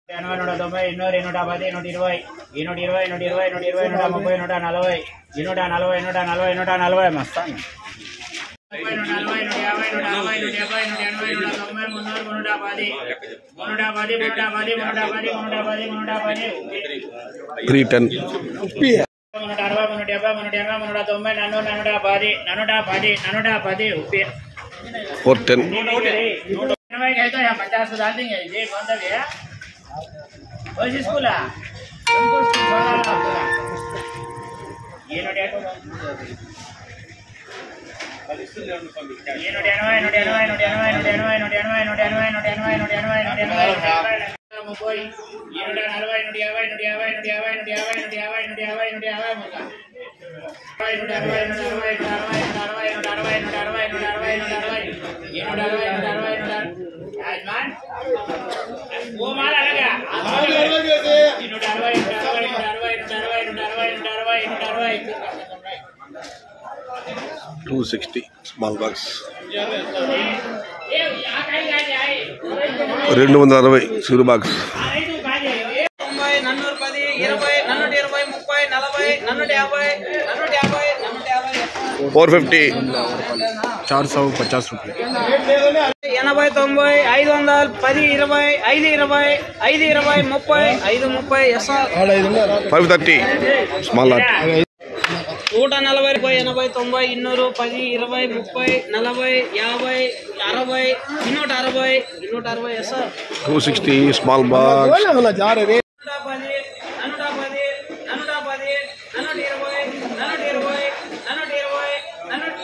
ఎనభై నూట తొంభై ఎన్నూరు నూట పది నూట ఇరవై ఈ నూట ఇరవై నూట ఇరవై నూట ఇరవై నూట ముప్పై నూట నలభై ఈ నూట నలభై నూట నలభై నూట నలభై మస్తాను ముప్పై నూట నలభై నూట యాభై నూట అరవై నూట డెబ్బై నూట ఎనభై నూట తొంభై మున్నూరు మున్నూట పది మున్నూట పది మున్నూట పది మున్నూట పది మున్నూట పది మున్నూట పది త్రీ టెన్ మున్నూట అరవై మున్నూట డెబ్బై మున్నూట ఎనభై మున్నూట తొంభై నన్ను నన్నుట పది నన్నుట పది నన్నుట పది ఉప్పి ఫోర్ టెన్ ఎనభై అయితే పचास डाल देंगे ये कौन सा भैया कौन सी स्कूल है तुमको स्कूल वाला ये नोट आटो ये नोट एनवाई नोट एनवाई नोट एनवाई नोट एनवाई नोट एनवाई नोट एनवाई नोट एनवाई नोट एनवाई नोट एनवाई ముప్పై ఈ నూట నలభై నూట యాభై నూట యాభై నూట యాభై నూట యాభై నూట యాభై నూట యాభై నూట యాభై ముక్క నూట అరవై నూట అరవై నూట అరవై నూట అరవై నూట అరవై నూట అరవై నూట అరవై నూట అరవై ఈ నూట అరవై నూట అరవై నూట యజమాన్ वो माल अलग है ఈ నూట అరవై నూట అరవై నూట అరవై నూట అరవై నూట అరవై నూట అరవై నూట అరవై టూ సిక్స్టీ స్మాల్ బాక్స్ ఏ ఆ కాయ కాయ ఆయి రెండు వందల అరవై సిరు బాక్స్ ఆయి తు కాయ ఏ తొంభై నన్నూరు పది ఇరవై నన్నూట ఇరవై ముప్పై నలభై నన్నూట యాభై నన్నూట యాభై నన్నూట యాభై ఫోర్ ఫిఫ్టీ चार सौ पचास रुपये ఎనభై తొంభై ఐదు వందలు పది ఇరవై ఐదు ఇరవై ఐదు ఇరవై ముప్పై ఐదు ముప్పై SR five thirty small lot నూట నలభై ముప్పై ఎనభై తొంభై ఇన్నూరు పది ఇరవై ముప్పై నలభై యాభై అరవై ఇన్నూట అరవై ఇన్నూట అరవై SR two sixty small box నూట పది నూట పది నూట పది నూట ఇరవై నూట ఇరవై నూట ఇరవై నూట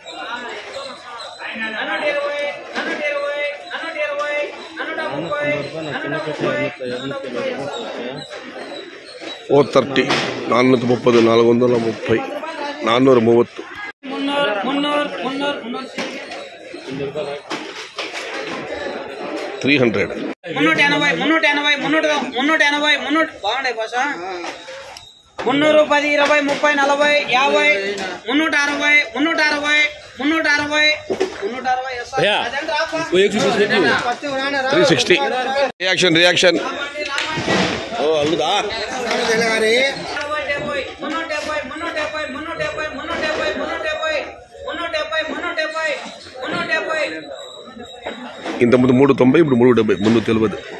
నూట ఇరవై నూట ఇరవై నూట ఇరవై నూట ముప్పై నూట ముప్పై నూట ముప్పై ఫోర్ థర్టీ నాన్నూత ముప్పది నాలుగు వందల ముప్పై నాన్నూరు మూవత్తు మున్నూరు మున్నూరు మున్నూరు మున్నూరు త్రీ హండ్రెడ్ మున్నూట ఎనభై మున్నూట ఎనభై మున్నూట మున్నూట ఎనభై మున్నూట బాగుండే భాష మున్నూరు పది ఇరవై ముప్పై నలభై యాభై మున్నూట అరవై మున్నూట అరవై మున్నూట అరవై మున్నూట అరవై ఎస్ఆర్. అదేంటి రాపా? త్రీ సిక్స్టీ రియాక్షన్ రియాక్షన్ ఓ అల్లుదా అరవై డెబ్బై మున్నూట డెబ్బై మున్నూట డెబ్బై మున్నూట డెబ్బై మున్నూట డెబ్బై మున్నూట డెబ్బై మున్నూట డెబ్బై మున్నూట డెబ్బై మున్నూట డెబ్బై ఇంతకుముందు మూడు తొంభై ఇప్పుడు మూడు డెబ్బై ముందు తెలియదు